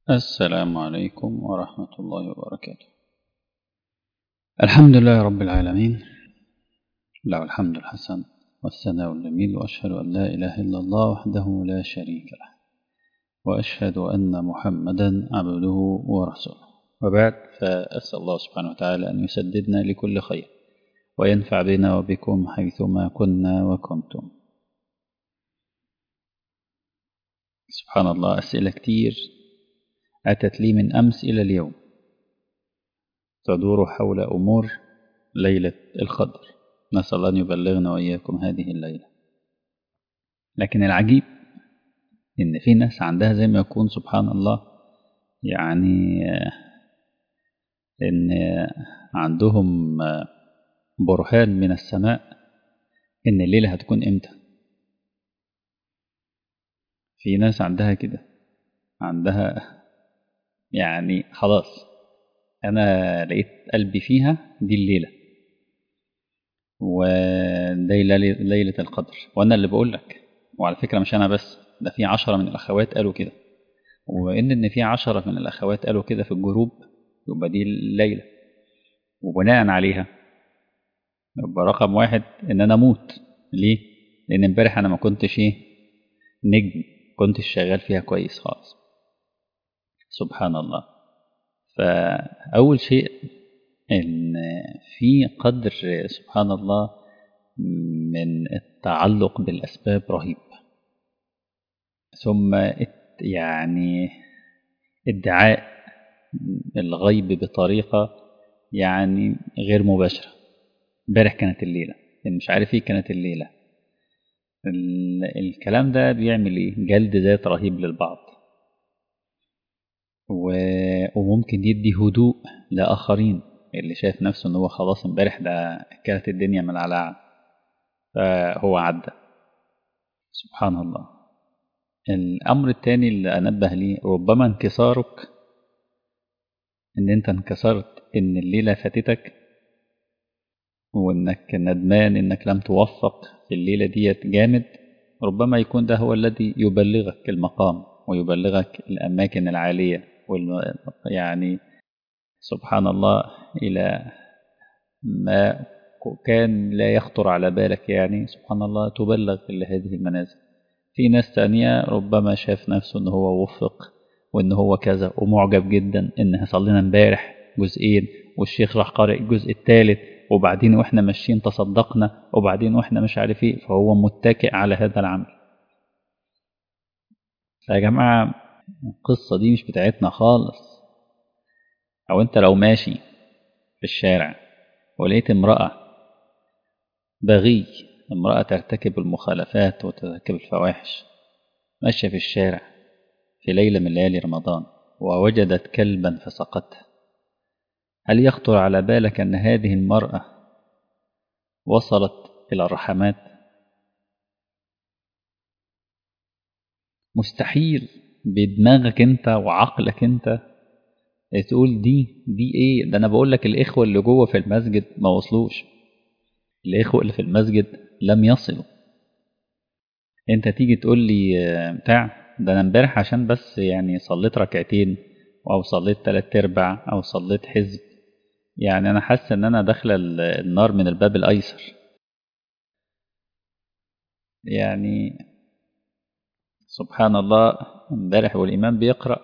السلام عليكم ورحمة الله وبركاته الحمد لله رب العالمين له الحمد الحسن والثناء الجميل وأشهد أن لا إله إلا الله وحده لا شريك له وأشهد أن محمدا عبده ورسوله وبعد فأسأل الله سبحانه وتعالى أن يسددنا لكل خير وينفع بنا وبكم حيثما كنا وكنتم سبحان الله أسئلة كتير أتت لي من أمس إلى اليوم تدور حول أمور ليلة القدر نسأل الله أن يبلغنا وإياكم هذه الليلة لكن العجيب إن في ناس عندها زي ما يكون سبحان الله يعني إن عندهم برهان من السماء إن الليلة هتكون إمتى في ناس عندها كده عندها يعني خلاص أنا لقيت قلبي فيها دي الليلة ودي ليلة القدر وأنا اللي بقول لك وعلى فكرة مش أنا بس ده في عشرة من الأخوات قالوا كده وإن إن في عشرة من الأخوات قالوا كده في الجروب يبقى دي الليلة وبناء عليها يبقى رقم واحد إن أنا أموت ليه؟ لأن امبارح أنا ما كنتش إيه نجم كنتش شغال فيها كويس خالص سبحان الله فأول شيء إن في قدر سبحان الله من التعلق بالأسباب رهيب ثم يعني ادعاء الغيب بطريقة يعني غير مباشرة امبارح كانت الليلة مش عارف ايه كانت الليلة الكلام ده بيعمل ايه جلد ذات رهيب للبعض وممكن يدي هدوء لآخرين اللي شايف نفسه ان هو خلاص امبارح ده كانت الدنيا ملعلعة فهو عدى سبحان الله الأمر الثاني اللي أنبه ليه ربما انكسارك إن أنت انكسرت إن الليلة فاتتك وإنك ندمان إنك لم توفق في الليلة ديت جامد ربما يكون ده هو الذي يبلغك المقام ويبلغك الأماكن العالية يعني سبحان الله إلى ما كان لا يخطر على بالك يعني سبحان الله تبلغ لهذه المنازل في ناس تانية ربما شاف نفسه ان هو وفق وان هو كذا ومعجب جدا ان صلينا امبارح جزئين والشيخ راح قارئ الجزء الثالث وبعدين واحنا ماشيين تصدقنا وبعدين واحنا مش عارف ايه فهو متكئ على هذا العمل فيا جماعة القصة دي مش بتاعتنا خالص او انت لو ماشي في الشارع ولقيت امرأة بغي امرأة ترتكب المخالفات وترتكب الفواحش ماشية في الشارع في ليلة من ليالي رمضان ووجدت كلبا فسقته هل يخطر على بالك أن هذه المرأة وصلت إلى الرحمات مستحيل بدماغك انت وعقلك انت تقول دي دي ايه ده انا بقول لك الاخوه اللي جوه في المسجد ما وصلوش الاخوه اللي في المسجد لم يصلوا انت تيجي تقول لي بتاع ده انا امبارح عشان بس يعني صليت ركعتين او صليت تلات ارباع او صليت حزب يعني انا حاسس ان انا داخله النار من الباب الايسر يعني سبحان الله امبارح والامام بيقرا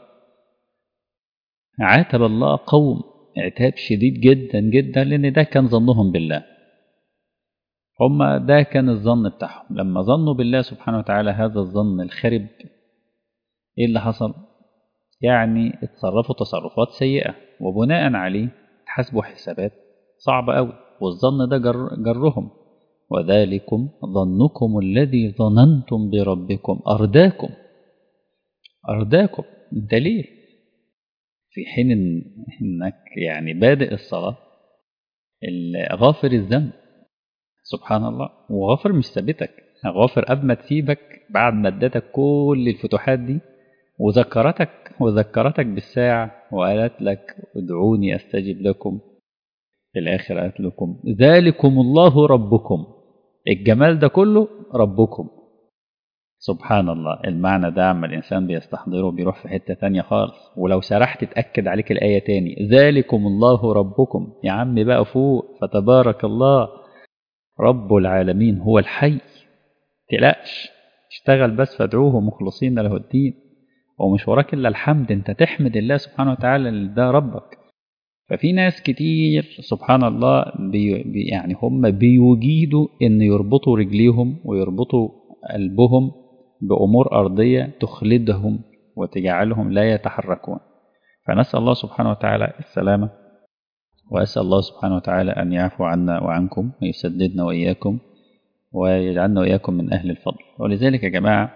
عاتب الله قوم عتاب شديد جدا جدا لان ده كان ظنهم بالله هما ده كان الظن بتاعهم لما ظنوا بالله سبحانه وتعالى هذا الظن الخرب ايه اللي حصل يعني اتصرفوا تصرفات سيئة وبناء عليه حسبوا حسابات صعبة قوي والظن ده جر جرهم وذلكم ظنكم الذي ظننتم بربكم أرداكم أرداكم انت ليه في حين إن انك يعني بادئ الصلاة غافر الذنب سبحان الله وغافر مش ثابتك غافر قبل ما تسيبك بعد ما ادتك كل الفتوحات دي وذكرتك وذكرتك بالساعة وقالت لك ادعوني استجب لكم في الآخر قالت لكم ذلكم الله ربكم الجمال ده كله ربكم سبحان الله المعنى ده عما الإنسان بيستحضره بيروح في حتة تانية خالص ولو سرحت تأكد عليك الآية تاني ذلكم الله ربكم يا عم بقى فوق فتبارك الله رب العالمين هو الحي تقلقش اشتغل بس فادعوه مخلصين له الدين ومش وراك إلا الحمد أنت تحمد الله سبحانه وتعالى اللي ده ربك ففي ناس كتير سبحان الله بي بي يعني هم بيجيدوا ان يربطوا رجليهم ويربطوا قلبهم بامور ارضيه تخلدهم وتجعلهم لا يتحركون فنسال الله سبحانه وتعالى السلامه واسال الله سبحانه وتعالى ان يعفو عنا وعنكم ويسددنا واياكم ويجعلنا واياكم من اهل الفضل ولذلك يا جماعه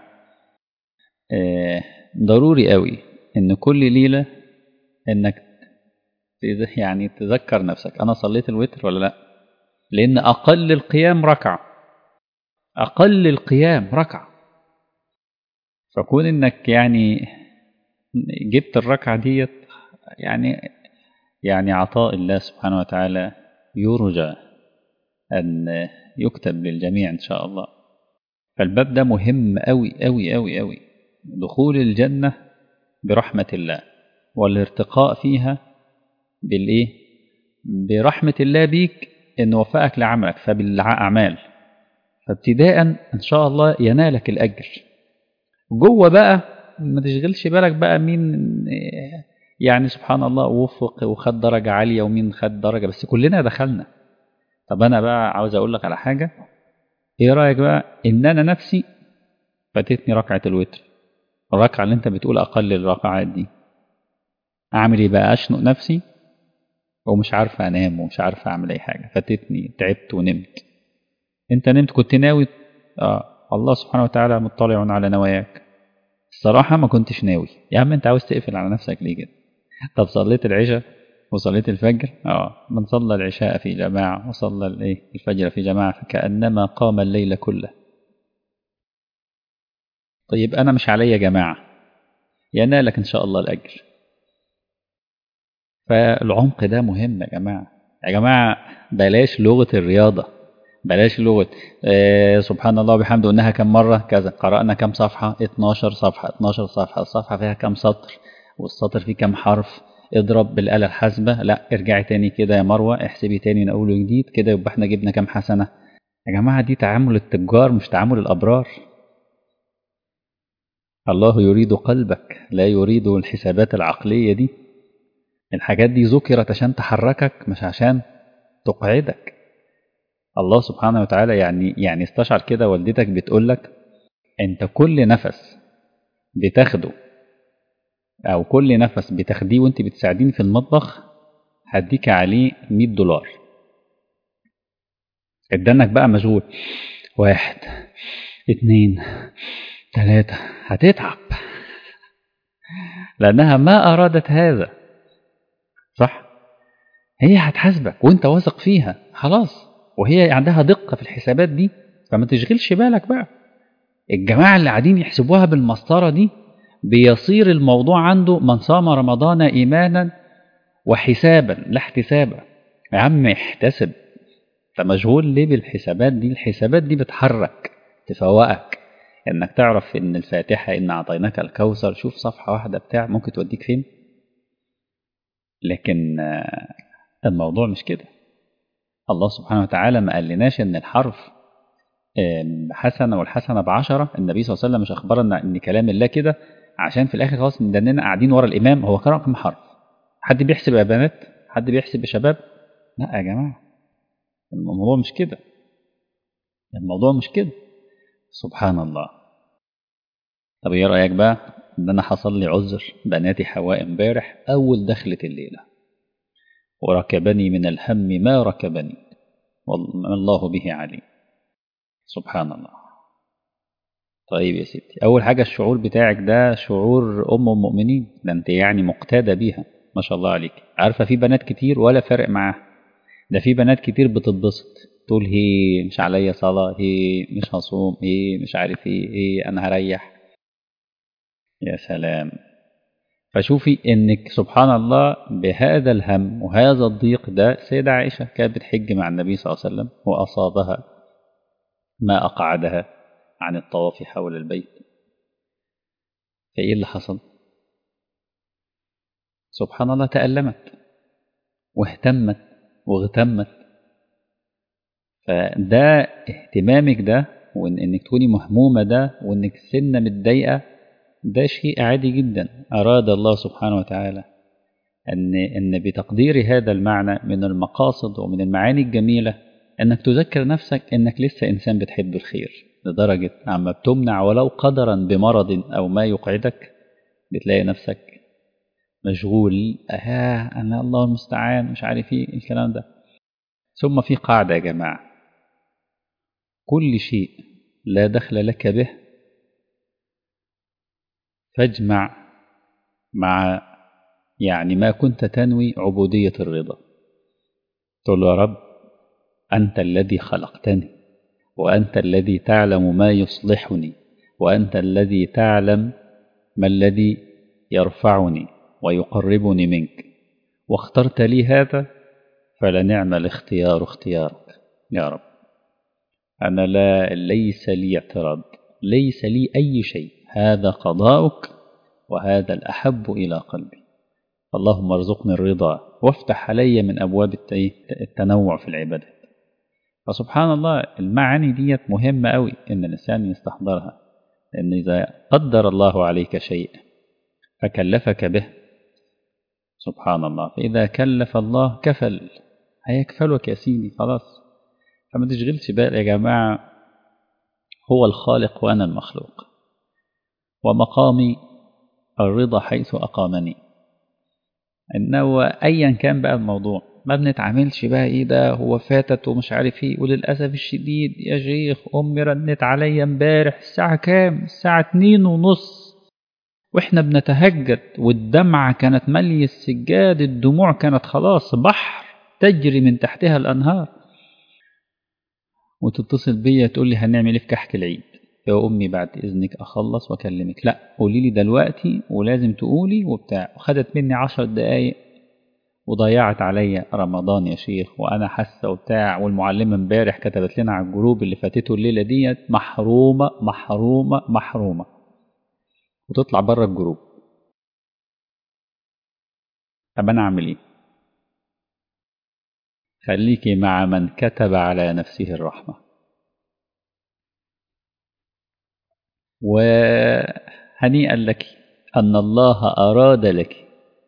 ضروري قوي ان كل ليله انك يعني تذكر نفسك أنا صليت الوتر ولا لا لأن أقل القيام ركعة أقل القيام ركعة فكون إنك يعني جبت الركعة ديت يعني يعني عطاء الله سبحانه وتعالى يرجى أن يكتب للجميع إن شاء الله فالباب ده مهم أوي أوي أوي أوي دخول الجنة برحمة الله والارتقاء فيها بالايه برحمه الله بيك ان وفقك لعملك فبالاعمال فابتداء ان شاء الله ينالك الاجر جوه بقى ما تشغلش بالك بقى مين يعني سبحان الله وفق وخد درجه عاليه ومين خد درجه بس كلنا دخلنا طب انا بقى عاوز اقول لك على حاجه ايه رايك بقى ان انا نفسي فاتتني ركعه الوتر الركعه اللي انت بتقول اقل الركعات دي اعمل ايه بقى اشنق نفسي ومش عارف انام ومش عارف اعمل اي حاجه فاتتني تعبت ونمت انت نمت كنت ناوي اه الله سبحانه وتعالى مطلع على نواياك الصراحه ما كنتش ناوي يا عم انت عاوز تقفل على نفسك ليه كده طب صليت العشاء وصليت الفجر اه من صلى العشاء في جماعه وصلى الايه الفجر في جماعه فكانما قام الليل كله طيب انا مش عليا جماعه ينالك ان شاء الله الاجر فالعمق ده مهم يا جماعة يا جماعة بلاش لغة الرياضة بلاش لغة آه سبحان الله وبحمده قلناها كم مرة كذا قرأنا كم صفحة 12 صفحة 12 صفحة الصفحة فيها كم سطر والسطر فيه كم حرف اضرب بالآلة الحاسبة لا ارجعي تاني كده يا مروة احسبي تاني من أول وجديد كده يبقى احنا جبنا كم حسنة يا جماعة دي تعامل التجار مش تعامل الأبرار الله يريد قلبك لا يريد الحسابات العقلية دي الحاجات دي ذكرت عشان تحركك مش عشان تقعدك الله سبحانه وتعالى يعني يعني استشعر كده والدتك بتقول لك انت كل نفس بتاخده او كل نفس بتاخديه وانت بتساعديني في المطبخ هديك عليه 100 دولار ادانك بقى مشغول واحد اتنين تلاتة هتتعب لأنها ما أرادت هذا صح هي هتحاسبك وانت واثق فيها خلاص وهي عندها دقة في الحسابات دي فما تشغلش بالك بقى الجماعة اللي قاعدين يحسبوها بالمسطرة دي بيصير الموضوع عنده من صام رمضان إيمانا وحسابا لا احتسابا يا عم احتسب انت مشغول ليه بالحسابات دي الحسابات دي بتحرك تفوقك انك تعرف ان الفاتحة ان اعطيناك الكوثر شوف صفحة واحدة بتاع ممكن توديك فين لكن الموضوع مش كده الله سبحانه وتعالى ما قالناش ان الحرف حسنة والحسنة بعشرة النبي صلى الله عليه وسلم مش أخبرنا إن كلام الله كده عشان في الآخر خلاص ندننا قاعدين ورا الإمام هو قرأ كم حرف حد بيحسب يا بنات حد بيحسب يا شباب لا يا جماعة الموضوع مش كده الموضوع مش كده سبحان الله طب ايه رأيك بقى ان انا حصل لي عذر بناتي حواء امبارح اول دخلة الليلة وركبني من الهم ما ركبني والله به عليم سبحان الله طيب يا ستي أول حاجة الشعور بتاعك ده شعور أم المؤمنين ده أنت يعني مقتدى بيها ما شاء الله عليك عارفة في بنات كتير ولا فارق معاها ده في بنات كتير بتتبسط تقول هي مش عليا صلاة هي مش هصوم هي مش عارف ايه هي أنا هريح يا سلام فشوفي انك سبحان الله بهذا الهم وهذا الضيق ده سيدة عائشة كانت بتحج مع النبي صلى الله عليه وسلم وأصابها ما أقعدها عن الطواف حول البيت فإيه اللي حصل سبحان الله تألمت واهتمت واغتمت فده اهتمامك ده وان انك تكوني مهمومه ده وانك سنه متضايقه ده شيء عادي جدا اراد الله سبحانه وتعالى ان ان بتقدير هذا المعنى من المقاصد ومن المعاني الجميله انك تذكر نفسك انك لسه انسان بتحب الخير لدرجه عما بتمنع ولو قدرا بمرض او ما يقعدك بتلاقي نفسك مشغول اه انا الله المستعان مش عارف ايه الكلام ده ثم في قاعده يا جماعه كل شيء لا دخل لك به فاجمع مع يعني ما كنت تنوي عبودية الرضا تقول له يا رب أنت الذي خلقتني وأنت الذي تعلم ما يصلحني وأنت الذي تعلم ما الذي يرفعني ويقربني منك واخترت لي هذا فلنعم الاختيار اختيارك يا رب أنا لا ليس لي اعتراض ليس لي أي شيء هذا قضاؤك وهذا الأحب إلى قلبي اللهم ارزقني الرضا وافتح علي من أبواب التنوع في العبادات فسبحان الله المعاني ديت مهمة أوي إن الإنسان يستحضرها لأن إذا قدر الله عليك شيء فكلفك به سبحان الله فإذا كلف الله كفل هيكفلك يا سيدي خلاص فما تشغلش بال يا جماعة هو الخالق وأنا المخلوق ومقامي الرضا حيث أقامني إنه أيا كان بقى الموضوع ما بنتعاملش بقى إيه ده هو فاتت ومش عارف إيه وللأسف الشديد يا شيخ أمي رنت عليا امبارح الساعة كام؟ الساعة اتنين ونص وإحنا بنتهجد والدمعة كانت مالية السجاد الدموع كانت خلاص بحر تجري من تحتها الأنهار وتتصل بيا تقول لي هنعمل ايه في كحك العيد يا امي بعد اذنك اخلص واكلمك لا قولي لي دلوقتي ولازم تقولي وبتاع وخدت مني عشر دقايق وضيعت عليا رمضان يا شيخ وانا حاسه وبتاع والمعلمه امبارح كتبت لنا على الجروب اللي فاتته الليله ديت محرومه محرومه محرومه وتطلع بره الجروب طب انا اعمل ايه خليكي مع من كتب على نفسه الرحمة وهنيئا لك أن الله أراد لك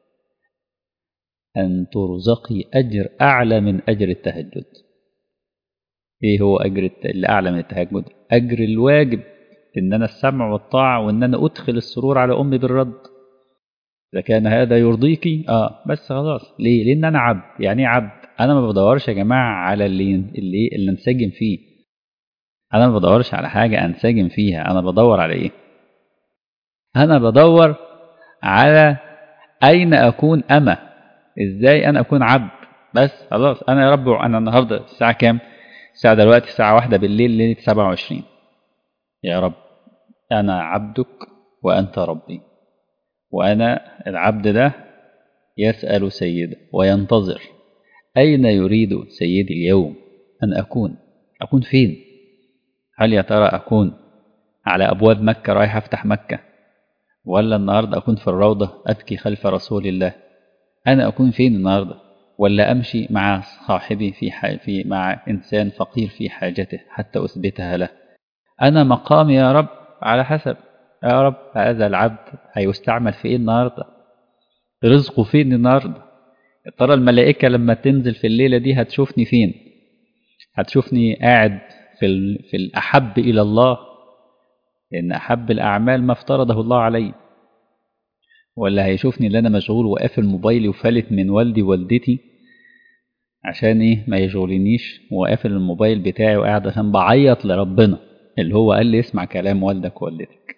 أن ترزقي أجر أعلى من أجر التهجد إيه هو أجر الأعلى من التهجد أجر الواجب إن أنا السمع والطاعة وإن أنا أدخل السرور على أمي بالرد إذا كان هذا يرضيكي آه بس خلاص ليه؟ لأن أنا عبد يعني إيه عبد انا ما بدورش يا جماعه على اللي اللي اللي انسجم فيه انا ما بدورش على حاجه انسجم فيها انا بدور على ايه انا بدور على اين اكون اما ازاي انا اكون عبد بس خلاص انا يا رب انا النهارده الساعه كام الساعه دلوقتي الساعه واحدة بالليل ليله 27 يا رب انا عبدك وانت ربي وانا العبد ده يسال سيده وينتظر أين يريد سيدي اليوم أن أكون أكون فين هل يا ترى أكون على أبواب مكة رايح أفتح مكة ولا النهاردة أكون في الروضة أبكي خلف رسول الله أنا أكون فين النهاردة ولا أمشي مع صاحبي في, في مع إنسان فقير في حاجته حتى أثبتها له أنا مقامي يا رب على حسب يا رب هذا العبد هيستعمل في إيه النهاردة رزقه فين النهارده ترى الملائكة لما تنزل في الليلة دي هتشوفني فين هتشوفني قاعد في, ال... في الأحب إلى الله لأن أحب الأعمال ما افترضه الله علي ولا هيشوفني اللي أنا مشغول وقافل موبايلي وفلت من والدي ووالدتي عشان إيه ما يشغلنيش وقافل الموبايل بتاعي وقاعد عشان بعيط لربنا اللي هو قال لي اسمع كلام والدك ووالدتك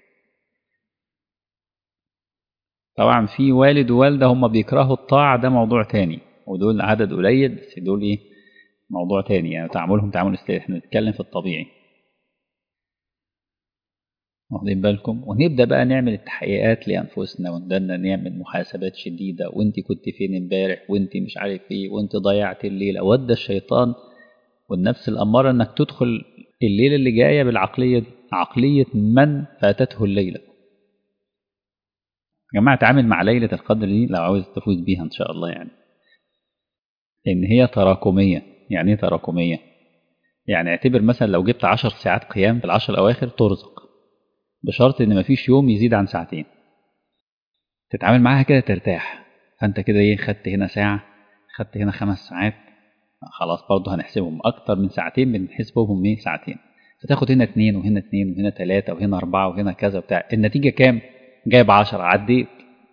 طبعا في والد ووالده هم بيكرهوا الطاعة ده موضوع تاني ودول عدد قليل بس دول ايه موضوع تاني يعني تعاملهم تعامل استاذ احنا بنتكلم في الطبيعي واخدين بالكم ونبدا بقى نعمل التحقيقات لانفسنا ونبدا نعمل محاسبات شديده وانت كنت فين امبارح وانت مش عارف ايه وانت ضيعت الليله ودى الشيطان والنفس الاماره انك تدخل الليله اللي جايه بالعقليه دي عقليه من فاتته الليله يا جماعة تعامل مع ليلة القدر دي لو عاوز تفوز بيها إن شاء الله يعني إن هي تراكمية يعني إيه تراكمية؟ يعني اعتبر مثلا لو جبت عشر ساعات قيام في العشر الأواخر ترزق بشرط إن مفيش يوم يزيد عن ساعتين تتعامل معاها كده ترتاح فأنت كده إيه خدت هنا ساعة خدت هنا خمس ساعات خلاص برضه هنحسبهم أكتر من ساعتين بنحسبهم إيه ساعتين فتاخد هنا اتنين وهنا اتنين وهنا تلاتة وهنا أربعة وهنا كذا بتاع النتيجة كام؟ جايب عشرة عديت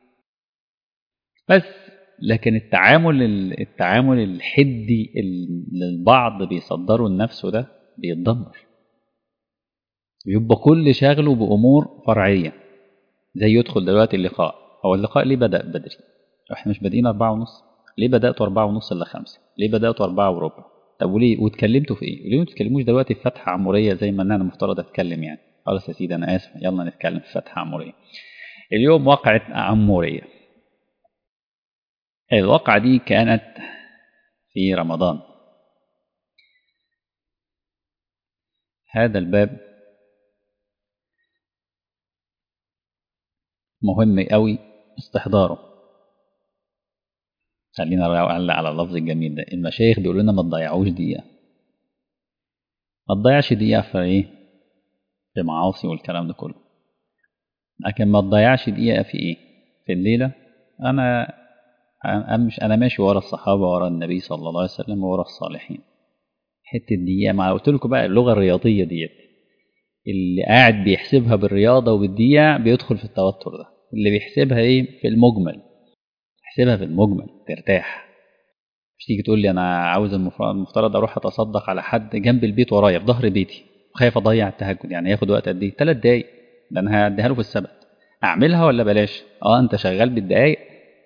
بس لكن التعامل التعامل الحدي اللي البعض بيصدره لنفسه ده بيتدمر يبقى كل شغله بأمور فرعية زي يدخل دلوقتي اللقاء هو اللقاء ليه بدأ بدري احنا مش بادئين أربعة ونص ليه بدأتوا أربعة ونص إلا خمسة ليه بدأتوا أربعة وربع طب وليه واتكلمتوا في ايه وليه ما تتكلموش دلوقتي في فتحة عمورية زي ما انا مفترض اتكلم يعني خلاص يا سيدي انا اسف يلا نتكلم في فتحة عمورية اليوم وقعت عمورية الواقعة دي كانت في رمضان هذا الباب مهم قوي استحضاره خلينا نعلق على اللفظ الجميل ده المشايخ بيقولوا لنا ما تضيعوش دقيقة ما تضيعش دقيقة في ايه في معاصي والكلام ده كله لكن ما تضيعش دقيقة في ايه في الليلة انا أنا مش أنا ماشي ورا الصحابة ورا النبي صلى الله عليه وسلم ورا الصالحين حتة دقيقة ما قلت لكم بقى اللغة الرياضية ديت اللي قاعد بيحسبها بالرياضة وبالدقيقة بيدخل في التوتر ده اللي بيحسبها إيه في المجمل احسبها في المجمل ترتاح مش تيجي تقول لي أنا عاوز المفترض أروح أتصدق على حد جنب البيت ورايا في ظهر بيتي وخايف أضيع التهجد يعني ياخد وقت قد إيه؟ ثلاث دقايق ده أنا هديها له في السبت أعملها ولا بلاش؟ أه أنت شغال بالدقايق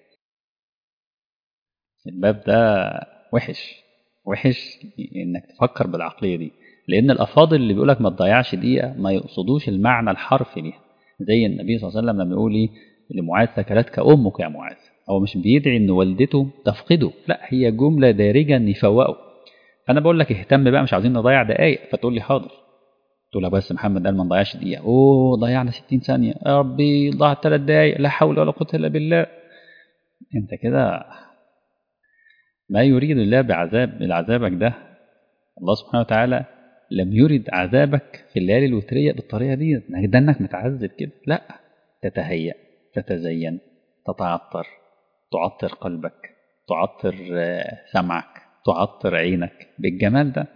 الباب ده وحش وحش انك تفكر بالعقليه دي لان الافاضل اللي بيقولك ما تضيعش دقيقه ما يقصدوش المعنى الحرفي ليها زي النبي صلى الله عليه وسلم لما يقول ايه لمعاذ ثكلتك امك يا معاذ هو مش بيدعي ان والدته تفقده لا هي جمله دارجه ان يفوقه فانا بقول لك اهتم بقى مش عاوزين نضيع دقائق فتقول لي حاضر تقول لك بس محمد قال ما نضيعش دقيقه اوه ضيعنا 60 ثانيه يا ربي ضاعت ثلاث دقائق لا حول ولا قوه الا بالله انت كده ما يريد الله بعذاب العذابك ده الله سبحانه وتعالى لم يرد عذابك في الليالي الوترية بالطريقة دي ده انك متعذب كده لا تتهيأ تتزين تتعطر تعطر قلبك تعطر سمعك تعطر عينك بالجمال ده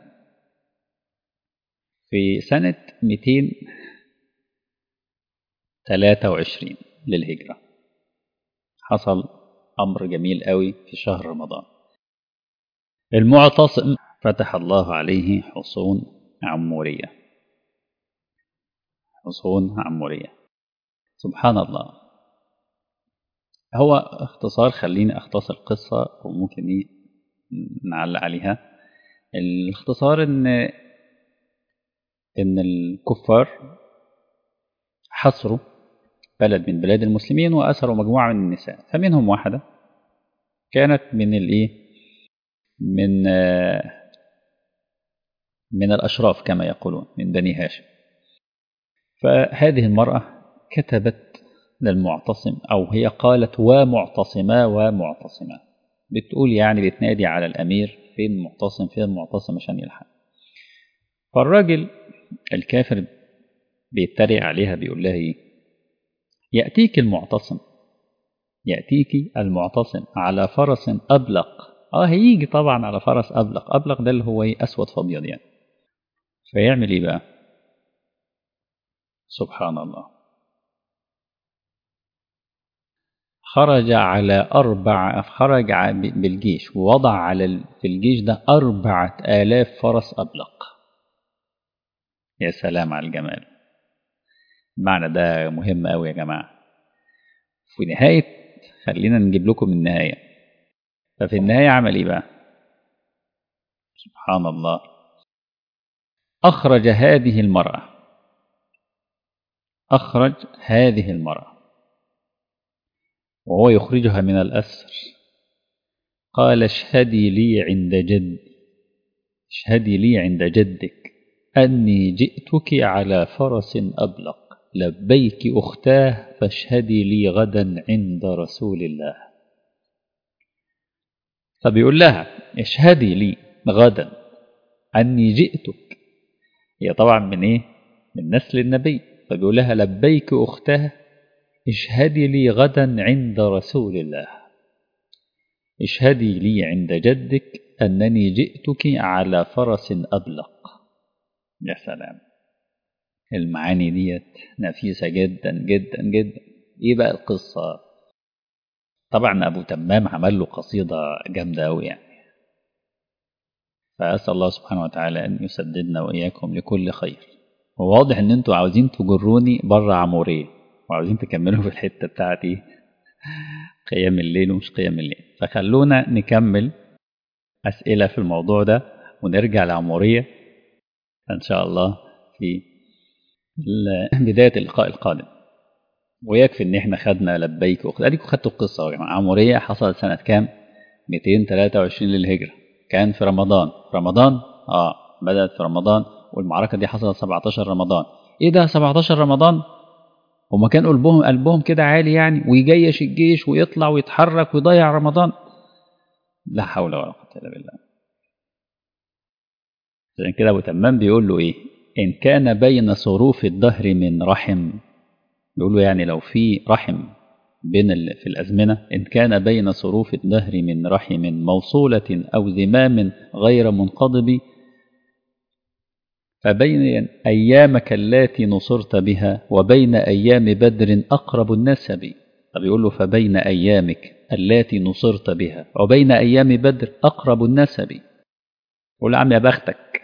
في سنة 223 للهجرة حصل أمر جميل قوي في شهر رمضان المعتصم فتح الله عليه حصون عمورية حصون عمورية سبحان الله هو اختصار خليني اختصر القصة وممكن ايه نعلق عليها الاختصار ان ان الكفار حصروا بلد من بلاد المسلمين واسروا مجموعة من النساء فمنهم واحدة كانت من الايه من من الأشراف كما يقولون من بني هاشم فهذه المرأة كتبت للمعتصم أو هي قالت ومعتصما ومعتصما بتقول يعني بتنادي على الأمير فين معتصم فين معتصم عشان يلحق فالراجل الكافر بيتريق عليها بيقول لها ايه يأتيك المعتصم يأتيك المعتصم على فرس أبلق اه هيجي طبعا على فرس أبلق أبلق ده اللي هو ايه أسود في أبيض يعني فيعمل ايه بقى سبحان الله خرج على أربع خرج بالجيش ووضع على في الجيش ده أربعة آلاف فرس أبلق يا سلام على الجمال المعنى ده مهم أوي يا جماعة في نهاية خلينا نجيب لكم النهاية ففي النهاية عمل إيه بقى سبحان الله أخرج هذه المرأة أخرج هذه المرأة وهو يخرجها من الأسر قال اشهدي لي عند جد اشهدي لي عند جدك أني جئتك على فرس أبلق لبيك أختاه فاشهدي لي غدا عند رسول الله فبيقول لها اشهدي لي غدا أني جئتك هي طبعا من إيه من نسل النبي فبيقول لها لبيك أختاه اشهدي لي غدا عند رسول الله اشهدي لي عند جدك أنني جئتك على فرس أبلق يا سلام المعاني ديت نفيسة جدا جدا جدا ايه بقى القصة طبعا أبو تمام عمل له قصيدة جامدة أوي يعني فأسأل الله سبحانه وتعالى أن يسددنا وإياكم لكل خير وواضح إن أنتوا عاوزين تجروني بره عمورية وعاوزين تكملوا في الحتة بتاعتي قيام الليل ومش قيام الليل فخلونا نكمل أسئلة في الموضوع ده ونرجع لعمورية إن شاء الله في بداية اللقاء القادم ويكفي إن إحنا خدنا لبيك وخد أديكوا خدتوا القصة يا جماعة عمورية حصلت سنة كام؟ 223 للهجرة كان في رمضان رمضان آه بدأت في رمضان والمعركة دي حصلت 17 رمضان إيه ده 17 رمضان؟ هما كان قلبهم قلبهم كده عالي يعني ويجيش الجيش ويطلع ويتحرك ويضيع رمضان لا حول ولا قوة إلا بالله عشان كده أبو تمام بيقول له إيه إن كان بين صروف الدهر من رحم بيقول له يعني لو في رحم بين في الأزمنة إن كان بين صروف الدهر من رحم موصولة أو زمام غير منقضب فبين أيامك اللاتي نصرت بها وبين أيام بدر أقرب النسب طب يقول له فبين أيامك اللاتي نصرت بها وبين أيام بدر أقرب النسب قول يا عم يا بختك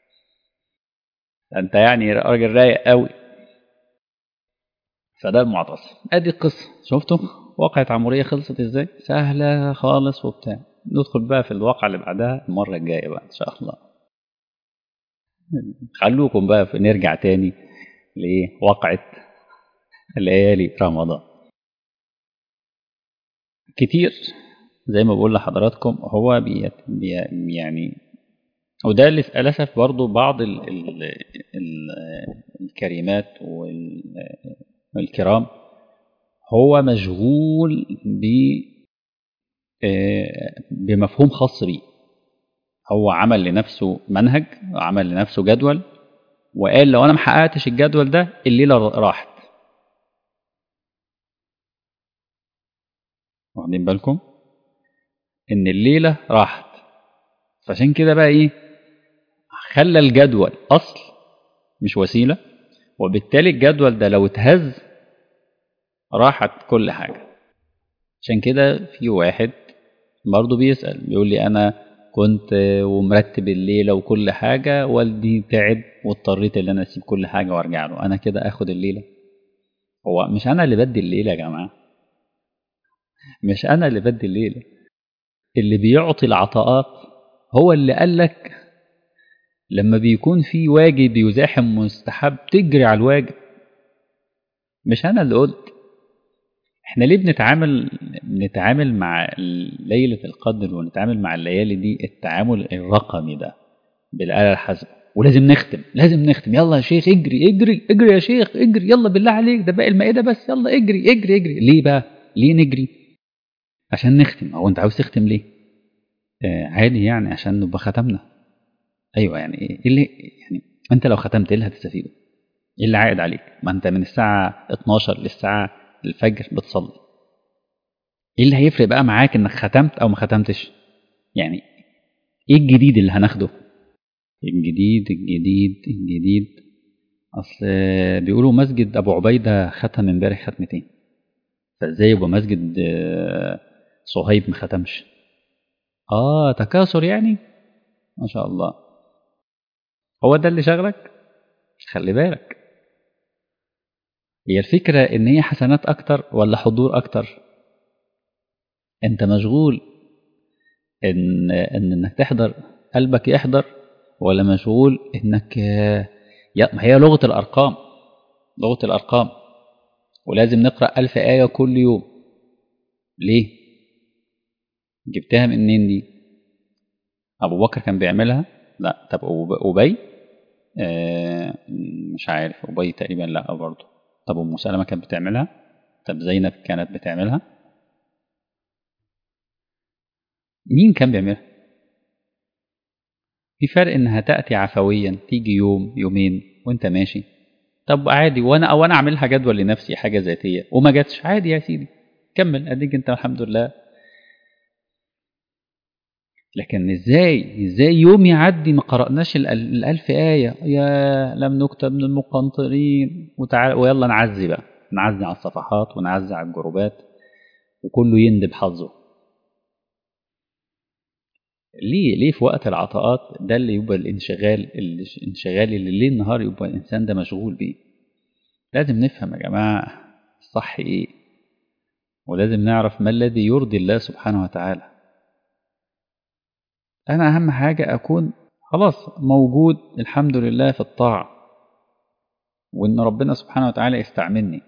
أنت يعني راجل رايق قوي فده المعتصم ادي القصه شفتوا وقعت عموريه خلصت ازاي سهله خالص وبتاع ندخل بقى في الواقع اللي بعدها المره الجايه بقى ان شاء الله خلوكم بقى نرجع تاني لوقعة ليالي رمضان كتير زي ما بقول لحضراتكم هو بي بي يعني وده للأسف برضو بعض ال ال ال الكريمات والكرام هو مشغول ب بمفهوم خاص بيه هو عمل لنفسه منهج عمل لنفسه جدول وقال لو انا ما حققتش الجدول ده الليله راحت واخدين بالكم ان الليله راحت فعشان كده بقى ايه خلى الجدول اصل مش وسيله وبالتالي الجدول ده لو اتهز راحت كل حاجه عشان كده في واحد برضه بيسال بيقول لي انا كنت ومرتب الليله وكل حاجه والدي تعب واضطريت ان انا اسيب كل حاجه وارجع له انا كده اخد الليله هو مش انا اللي بدي الليله يا جماعه مش انا اللي بدي الليله اللي بيعطي العطاءات هو اللي قال لك لما بيكون في واجب يزاحم مستحب تجري على الواجب مش انا اللي قلت احنا ليه بنتعامل بنتعامل مع ليلة القدر ونتعامل مع الليالي دي التعامل الرقمي ده بالآلة الحاسبة ولازم نختم لازم نختم يلا يا شيخ اجري اجري اجري يا شيخ اجري يلا بالله عليك ده باقي المائدة بس يلا اجري اجري اجري ليه بقى ليه نجري عشان نختم هو انت عاوز تختم ليه آه عادي يعني عشان نبقى ختمنا ايوه يعني ايه اللي يعني انت لو ختمت ايه اللي هتستفيده ايه اللي عائد عليك ما انت من الساعة 12 للساعة الفجر بتصلي ايه اللي هيفرق بقى معاك انك ختمت او ما ختمتش يعني ايه الجديد اللي هناخده الجديد الجديد الجديد اصل بيقولوا مسجد ابو عبيده ختم امبارح ختمتين فازاي يبقى مسجد صهيب ما ختمش اه تكاثر يعني ما شاء الله هو ده اللي شغلك خلي بالك هي الفكرة إن هي حسنات أكتر ولا حضور أكتر أنت مشغول إن, إن إنك تحضر قلبك يحضر ولا مشغول إنك ما هي لغة الأرقام لغة الأرقام ولازم نقرأ ألف آية كل يوم ليه جبتها منين دي أبو بكر كان بيعملها لا طب أبي آه مش عارف أبي تقريبا لا برضه طب أم سلمة كانت بتعملها طب زينب كانت بتعملها مين كان بيعملها في فرق انها تأتي عفويا تيجي يوم يومين وانت ماشي طب عادي وانا او انا اعملها جدول لنفسي حاجه ذاتيه وما جاتش عادي يا سيدي كمل اديك انت الحمد لله لكن ازاي ازاي يوم يعدي ما قرأناش الألف آية يا لم نكتب من المقنطرين وتعال ويلا نعزي بقى نعزي على الصفحات ونعزي على الجروبات وكله يندب حظه ليه ليه في وقت العطاءات ده اللي يبقى الانشغال الانشغال اللي ليل نهار يبقى الانسان ده مشغول بيه لازم نفهم يا جماعه الصح ايه ولازم نعرف ما الذي يرضي الله سبحانه وتعالى انا اهم حاجه اكون خلاص موجود الحمد لله في الطاعه وان ربنا سبحانه وتعالى يستعملني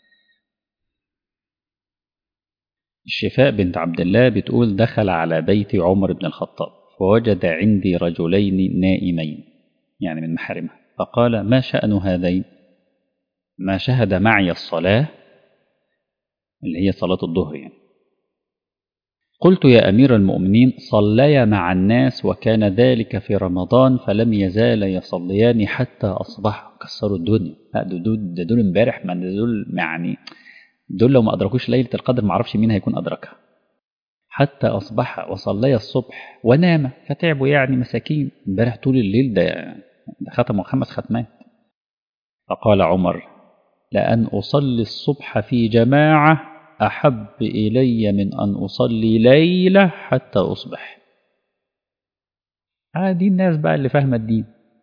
الشفاء بنت عبد الله بتقول دخل على بيت عمر بن الخطاب فوجد عندي رجلين نائمين يعني من محارمه فقال ما شأن هذين ما شهد معي الصلاة اللي هي صلاة الظهر يعني قلت يا أمير المؤمنين صليا مع الناس وكان ذلك في رمضان فلم يزال يصليان حتى أصبح كسروا الدنيا لا دول ده دول امبارح ما دول يعني دول لو ما أدركوش ليلة القدر ما أعرفش مين هيكون أدركها حتى أصبح وصلي الصبح ونام فتعبوا يعني مساكين امبارح طول الليل ده, ده ختموا خمس ختمات فقال عمر لأن أصلي الصبح في جماعة أحب إلي من أن أصلي ليلة حتى أصبح آه دي الناس بقى اللي فاهمة الدين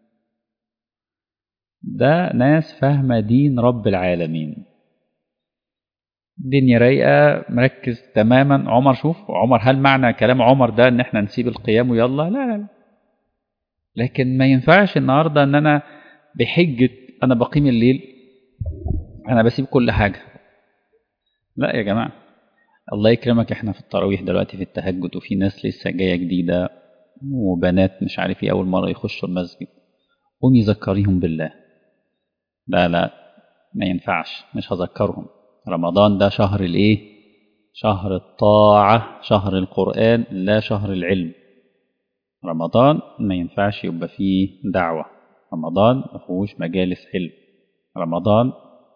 ده ناس فاهمة دين رب العالمين الدنيا رايقة مركز تماما عمر شوف عمر هل معنى كلام عمر ده ان احنا نسيب القيام ويلا لا لا لا لكن ما ينفعش النهاردة ان انا بحجة انا بقيم الليل انا بسيب كل حاجة لا يا جماعة الله يكرمك احنا في التراويح دلوقتي في التهجد وفي ناس لسه جاية جديدة وبنات مش عارف ايه اول مرة يخشوا المسجد قوم يذكريهم بالله لا لا ما ينفعش مش هذكرهم رمضان ده شهر الايه شهر الطاعة شهر القرآن لا شهر العلم رمضان ما ينفعش يبقى فيه دعوة رمضان ما فيهوش مجالس علم رمضان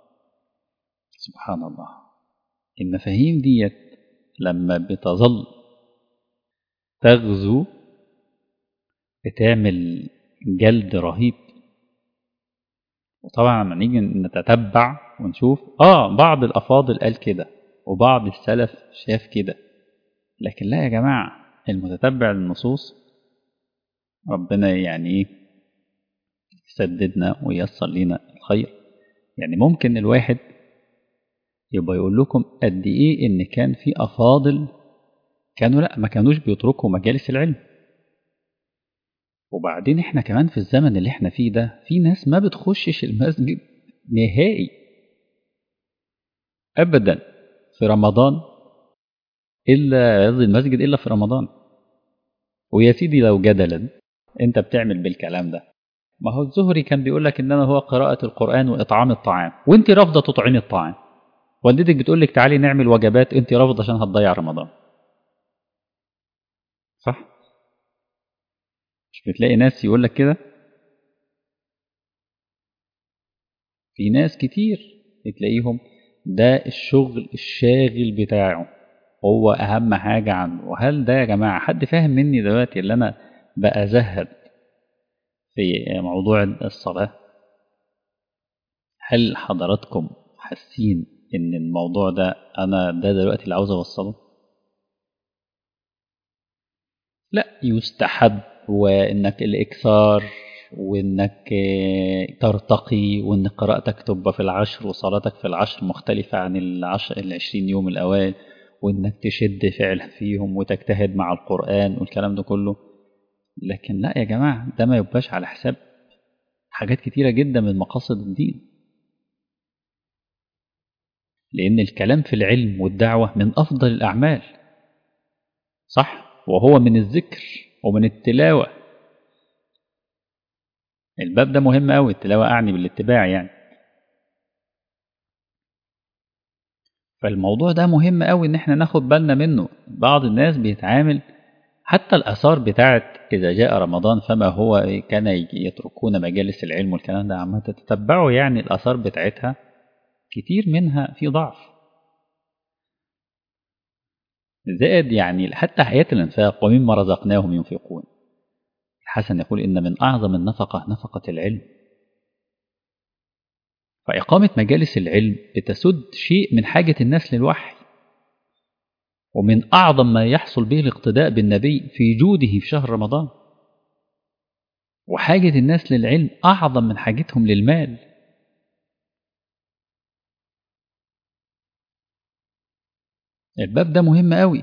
سبحان الله المفاهيم ديت لما بتظل تغزو بتعمل جلد رهيب وطبعا لما نيجي نتتبع ونشوف اه بعض الافاضل قال كده وبعض السلف شاف كده لكن لا يا جماعه المتتبع للنصوص ربنا يعني ايه يسددنا وييسر لنا الخير يعني ممكن الواحد يبقى يقول لكم قد ايه ان كان في افاضل كانوا لا ما كانوش بيتركوا مجالس العلم وبعدين احنا كمان في الزمن اللي احنا فيه ده في ناس ما بتخشش المسجد نهائي ابدا في رمضان الا قصدي المسجد الا في رمضان ويا سيدي لو جدلا انت بتعمل بالكلام ده ما هو الزهري كان بيقول لك انما هو قراءة القرآن واطعام الطعام وانت رافضة تطعمي الطعام والدتك بتقول لك تعالي نعمل وجبات انت رافضة عشان هتضيع رمضان صح مش بتلاقي ناس يقول لك كده في ناس كتير تلاقيهم ده الشغل الشاغل بتاعه هو اهم حاجة عنده وهل ده يا جماعة حد فاهم مني دلوقتي اللي انا بأزهد في موضوع الصلاة هل حضراتكم حاسين ان الموضوع ده انا ده دلوقتي اللي عاوز اوصله لا يستحب وانك الاكثار وانك ترتقي وان قراءتك تبقى في العشر وصلاتك في العشر مختلفة عن العشر العشرين يوم الاوائل وانك تشد فعلا فيهم وتجتهد مع القرآن والكلام ده كله لكن لا يا جماعة ده ما يبقاش على حساب حاجات كتيرة جدا من مقاصد الدين لأن الكلام في العلم والدعوة من أفضل الأعمال صح وهو من الذكر ومن التلاوة الباب ده مهم أوي التلاوة أعني بالاتباع يعني فالموضوع ده مهم قوي ان احنا ناخد بالنا منه بعض الناس بيتعامل حتى الآثار بتاعت إذا جاء رمضان فما هو كان يتركون مجالس العلم والكلام ده عما تتبعوا يعني الآثار بتاعتها كتير منها في ضعف زائد يعني حتى حياة الإنفاق ومما رزقناهم ينفقون الحسن يقول إن من أعظم النفقة نفقة العلم فإقامة مجالس العلم بتسد شيء من حاجة الناس للوحي ومن أعظم ما يحصل به الاقتداء بالنبي في جوده في شهر رمضان وحاجة الناس للعلم أعظم من حاجتهم للمال الباب ده مهم قوي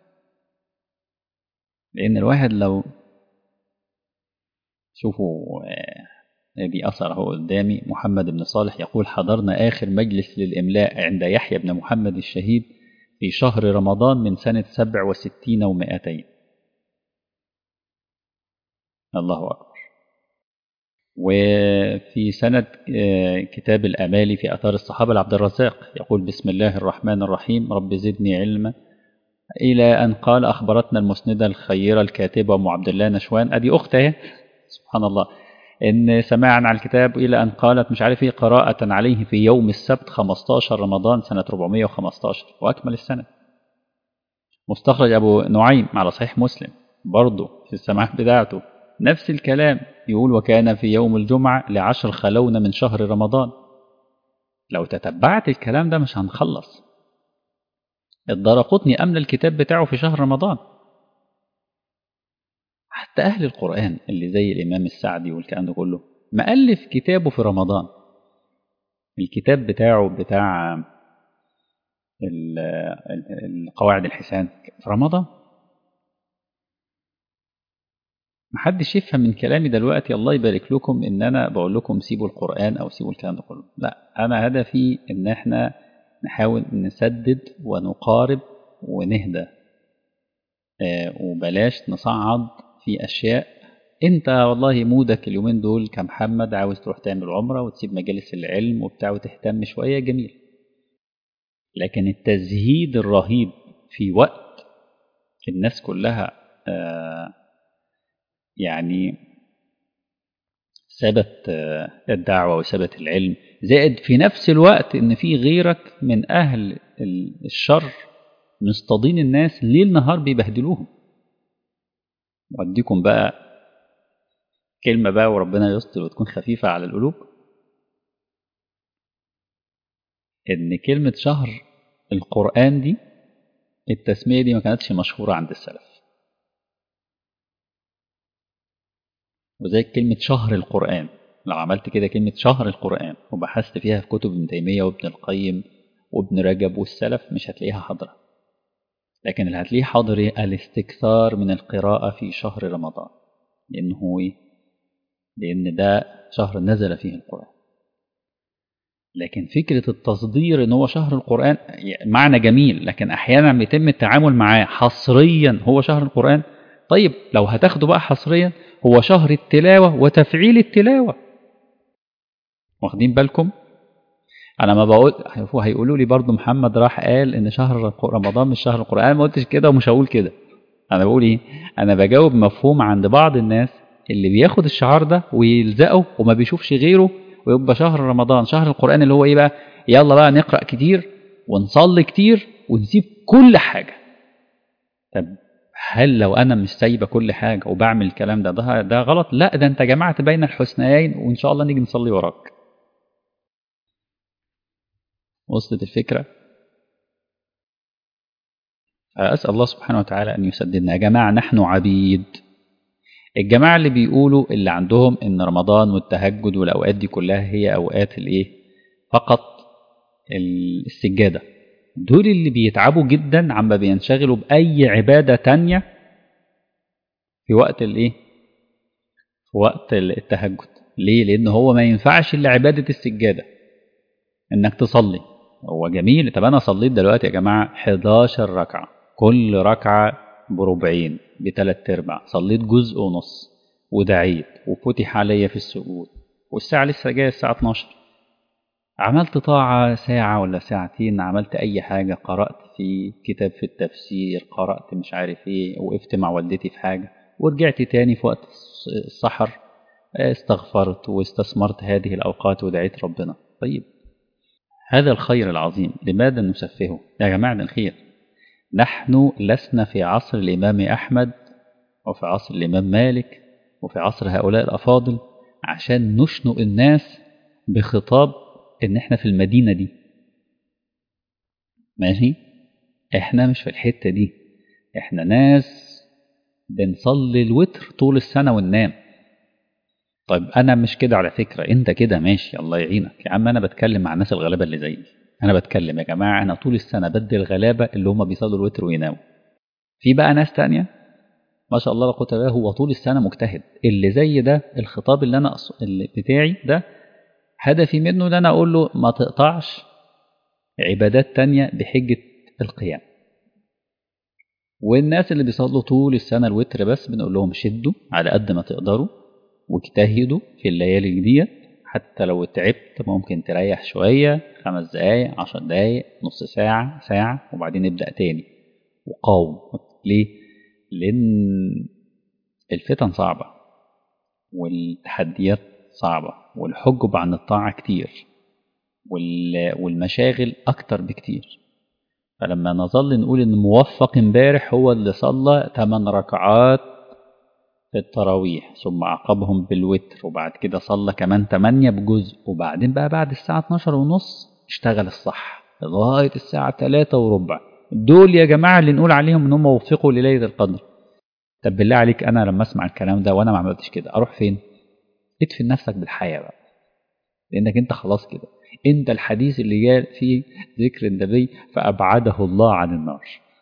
لأن الواحد لو شوفوا دي أثر هو قدامي محمد بن صالح يقول حضرنا آخر مجلس للإملاء عند يحيى بن محمد الشهيد في شهر رمضان من سنة سبع وستين ومائتين الله أكبر وفي سنة كتاب الأمالي في أثار الصحابة لعبد الرزاق يقول بسم الله الرحمن الرحيم رب زدني علما إلى أن قال أخبرتنا المسندة الخيرة الكاتبة أم عبد الله نشوان أدي أختها سبحان الله إن سماعا على الكتاب إلى أن قالت مش عارف إيه قراءة عليه في يوم السبت 15 رمضان سنة 415 وأكمل السنة مستخرج أبو نعيم على صحيح مسلم برضه في السماعات بتاعته نفس الكلام يقول وكان في يوم الجمعة لعشر خلون من شهر رمضان لو تتبعت الكلام ده مش هنخلص الدرقطني أملى الكتاب بتاعه في شهر رمضان حتى أهل القرآن اللي زي الإمام السعدي والكلام ده كله مألف كتابه في رمضان الكتاب بتاعه بتاع القواعد الحسان في رمضان محدش يفهم من كلامي دلوقتي الله يبارك لكم ان انا بقول لكم سيبوا القرآن او سيبوا الكلام ده كله لا انا هدفي ان احنا نحاول نسدد ونقارب ونهدى آه وبلاش نصعد في أشياء أنت والله مودك اليومين دول كمحمد عاوز تروح تعمل عمرة وتسيب مجالس العلم وبتاع وتهتم شوية جميل لكن التزهيد الرهيب في وقت الناس كلها آه يعني سابت آه الدعوة وسابت العلم زائد في نفس الوقت ان في غيرك من اهل الشر مصطادين الناس ليل نهار بيبهدلوهم واديكم بقى كلمة بقى وربنا يستر وتكون خفيفة على القلوب إن كلمة شهر القرآن دي التسمية دي ما كانتش مشهورة عند السلف وزي كلمة شهر القرآن لو عملت كده كلمة شهر القرآن وبحثت فيها في كتب ابن تيمية وابن القيم وابن رجب والسلف مش هتلاقيها حاضرة لكن اللي هتلاقيه حاضر ايه الاستكثار من القراءة في شهر رمضان لأنه ايه لأن ده شهر نزل فيه القرآن لكن فكرة التصدير ان هو شهر القرآن معنى جميل لكن أحيانا بيتم التعامل معاه حصريا هو شهر القرآن طيب لو هتاخده بقى حصريا هو شهر التلاوة وتفعيل التلاوة واخدين بالكم انا ما بقول هيقولوا لي برضو محمد راح قال ان شهر رمضان مش شهر القران ما قلتش كده ومش هقول كده انا بقول ايه انا بجاوب مفهوم عند بعض الناس اللي بياخد الشعار ده ويلزقه وما بيشوفش غيره ويبقى شهر رمضان شهر القران اللي هو ايه بقى يلا بقى نقرا كتير ونصلي كتير ونسيب كل حاجه طب هل لو انا مش سايبه كل حاجه وبعمل الكلام ده ده, ده غلط لا ده انت جمعت بين الحسنيين وان شاء الله نيجي نصلي وراك وصلت الفكرة أسأل الله سبحانه وتعالى أن يسددنا يا جماعة نحن عبيد الجماعة اللي بيقولوا اللي عندهم إن رمضان والتهجد والأوقات دي كلها هي أوقات الإيه فقط السجادة دول اللي بيتعبوا جدا عما بينشغلوا بأي عبادة تانية في وقت الإيه في وقت التهجد ليه لأن هو ما ينفعش إلا عبادة السجادة إنك تصلي هو جميل طب انا صليت دلوقتي يا جماعه 11 ركعه كل ركعه بربعين بثلاث ارباع صليت جزء ونص ودعيت وفتح عليا في السجود والساعه لسه جايه الساعه 12 عملت طاعة ساعة ولا ساعتين عملت أي حاجة قرأت في كتاب في التفسير قرأت مش عارف إيه وقفت مع والدتي في حاجة ورجعت تاني في وقت السحر استغفرت واستثمرت هذه الأوقات ودعيت ربنا طيب هذا الخير العظيم لماذا نسفهه يا جماعة الخير نحن لسنا في عصر الإمام أحمد وفي عصر الإمام مالك وفي عصر هؤلاء الأفاضل عشان نشنق الناس بخطاب إن إحنا في المدينة دي ماشي إحنا مش في الحتة دي إحنا ناس بنصلي الوتر طول السنة وننام طيب أنا مش كده على فكرة أنت كده ماشي الله يعينك يا عم أنا بتكلم مع الناس الغلابة اللي زيي أنا بتكلم يا جماعة أنا طول السنة بدي الغلابة اللي هم بيصلوا الوتر ويناموا في بقى ناس تانية ما شاء الله لا قوة الا هو طول السنة مجتهد اللي زي ده الخطاب اللي أنا أص... اللي بتاعي ده هدفي منه ان أنا أقول له ما تقطعش عبادات تانية بحجة القيام والناس اللي بيصلوا طول السنة الوتر بس بنقول لهم شدوا على قد ما تقدروا واجتهدوا في الليالي ديت حتى لو تعبت ممكن تريح شوية خمس دقايق عشر دقايق نص ساعة ساعة وبعدين نبدأ تاني وقاوم ليه؟ لأن الفتن صعبة والتحديات صعبة والحجب عن الطاعة كتير والمشاغل أكتر بكتير فلما نظل نقول إن موفق امبارح هو اللي صلى 8 ركعات في التراويح ثم عقبهم بالوتر وبعد كده صلى كمان 8 بجزء وبعدين بقى بعد الساعة 12 ونص اشتغل الصح لغاية الساعة 3 وربع دول يا جماعة اللي نقول عليهم ان هم وفقوا لليلة القدر طب بالله عليك انا لما اسمع الكلام ده وانا ما عملتش كده اروح فين ادفن نفسك بالحياة بقى لانك انت خلاص كده انت الحديث اللي جاء فيه ذكر النبي فابعده الله عن النار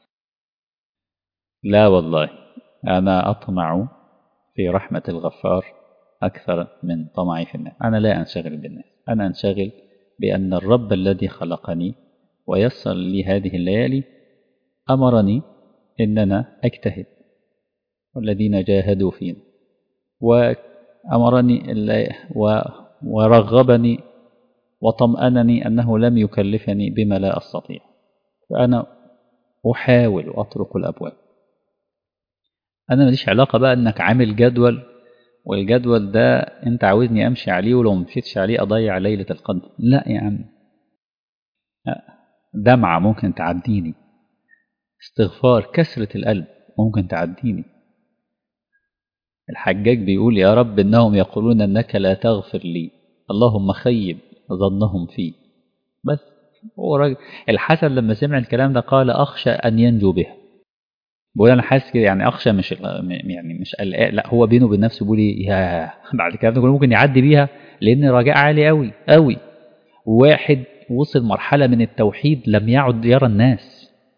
لا والله انا اطمع في رحمة الغفار اكثر من طمعي في الناس انا لا انشغل بالناس انا انشغل بان الرب الذي خلقني ويسر لي هذه الليالي أمرني إن أنا أجتهد والذين جاهدوا فينا وأمرني ورغبني وطمأنني أنه لم يكلفني بما لا أستطيع فأنا أحاول أطرق الأبواب أنا ماليش علاقة بقى أنك عامل جدول والجدول ده أنت عاوزني أمشي عليه ولو مشيتش عليه أضيع ليلة القدر لا يا عم دمعة ممكن تعديني استغفار كسرة القلب ممكن تعديني الحجاج بيقول يا رب إنهم يقولون أنك لا تغفر لي اللهم خيب ظنهم فيه بس هو راجل الحسن لما سمع الكلام ده قال أخشى أن ينجو بها بقول أنا حاسس كده يعني أخشى مش يعني مش قلقان لا هو بينه وبين نفسه بيقول يا بعد كده ممكن يعدي بيها لأن رجاء عالي قوي قوي واحد وصل مرحلة من التوحيد لم يعد يرى الناس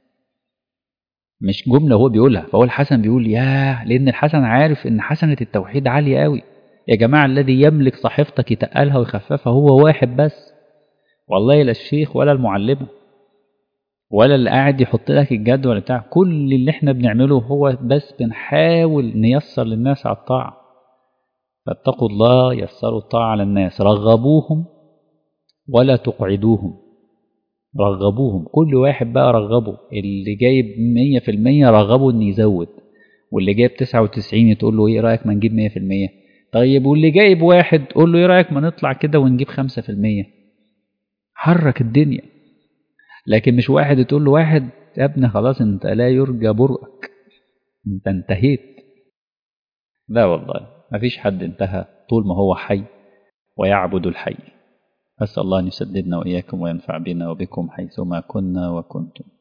مش جملة هو بيقولها فهو الحسن بيقول ياه لأن الحسن عارف إن حسنة التوحيد عالية قوي يا جماعة الذي يملك صحيفتك يتقلها ويخففها هو واحد بس والله لا الشيخ ولا المعلمة ولا اللي قاعد يحط لك الجدول بتاع كل اللي احنا بنعمله هو بس بنحاول نيسر للناس على الطاعة فاتقوا الله يسروا الطاعة على الناس رغبوهم ولا تقعدوهم رغبوهم كل واحد بقى رغبه اللي جايب مية في المية رغبه ان يزود واللي جايب تسعة وتسعين تقول له ايه رأيك ما نجيب مية في المية طيب واللي جايب واحد قول له ايه رأيك ما نطلع كده ونجيب خمسة في المية حرك الدنيا لكن مش واحد تقول له واحد يا ابني خلاص انت لا يرجى برئك انت انتهيت لا والله ما فيش حد انتهى طول ما هو حي ويعبد الحي أسأل الله أن يسددنا وإياكم وينفع بنا وبكم حيثما كنا وكنتم